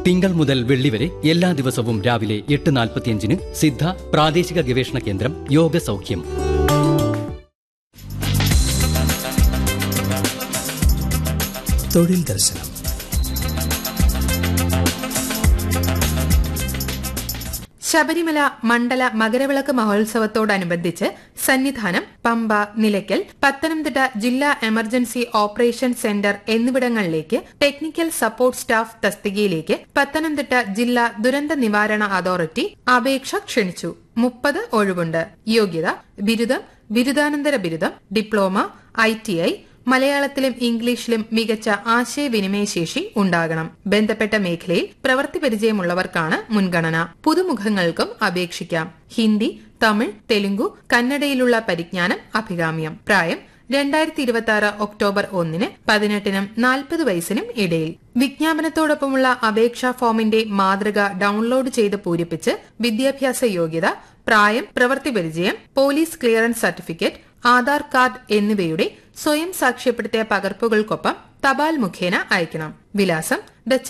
തിങ്കൾ മുതൽ വെള്ളി വരെ എല്ലാ ദിവസവും രാവിലെ എട്ട് നാൽപ്പത്തിയഞ്ചിന് സിദ്ധ പ്രാദേശിക ഗവേഷണ കേന്ദ്രം യോഗ സൗഖ്യം തൊഴിൽ ദർശനം ശബരിമല മണ്ഡല മകരവിളക്ക് മഹോത്സവത്തോടനുബന്ധിച്ച് സന്നിധാനം പമ്പ നിലയ്ക്കൽ പത്തനംതിട്ട ജില്ലാ എമർജൻസി ഓപ്പറേഷൻ സെന്റർ എന്നിവിടങ്ങളിലേക്ക് ടെക്നിക്കൽ സപ്പോർട്ട് സ്റ്റാഫ് തസ്തികയിലേക്ക് പത്തനംതിട്ട ജില്ലാ ദുരന്ത നിവാരണ അതോറിറ്റി അപേക്ഷ ക്ഷണിച്ചു മുപ്പത് ഒഴിവുണ്ട് യോഗ്യത ബിരുദം ബിരുദാനന്തര ബിരുദം ഡിപ്ലോമ ഐ ടി ഐ മലയാളത്തിലും ഇംഗ്ലീഷിലും മികച്ച ആശയവിനിമയ ശേഷി ഉണ്ടാകണം ബന്ധപ്പെട്ട മേഖലയിൽ പ്രവൃത്തി പരിചയമുള്ളവർക്കാണ് മുൻഗണന പുതുമുഖങ്ങൾക്കും അപേക്ഷിക്കാം ഹിന്ദി തമിഴ് തെലുങ്കു കന്നഡയിലുള്ള പരിജ്ഞാനം അഭികാമ്യം പ്രായം രണ്ടായിരത്തി ഇരുപത്തി ആറ് ഒക്ടോബർ ഒന്നിന് പതിനെട്ടിനും നാൽപ്പത് വയസ്സിനും ഇടയിൽ വിജ്ഞാപനത്തോടൊപ്പമുള്ള അപേക്ഷാ ഫോമിന്റെ മാതൃക ഡൌൺലോഡ് ചെയ്ത് പൂരിപ്പിച്ച് വിദ്യാഭ്യാസ യോഗ്യത പ്രായം പ്രവൃത്തി പരിചയം police clearance certificate Aadhaar card എന്നിവയുടെ സ്വയം സാക്ഷ്യപ്പെടുത്തിയ പകർപ്പുകൾക്കൊപ്പം തപാൽ മുഖേന അയക്കണം വിലാസം ദ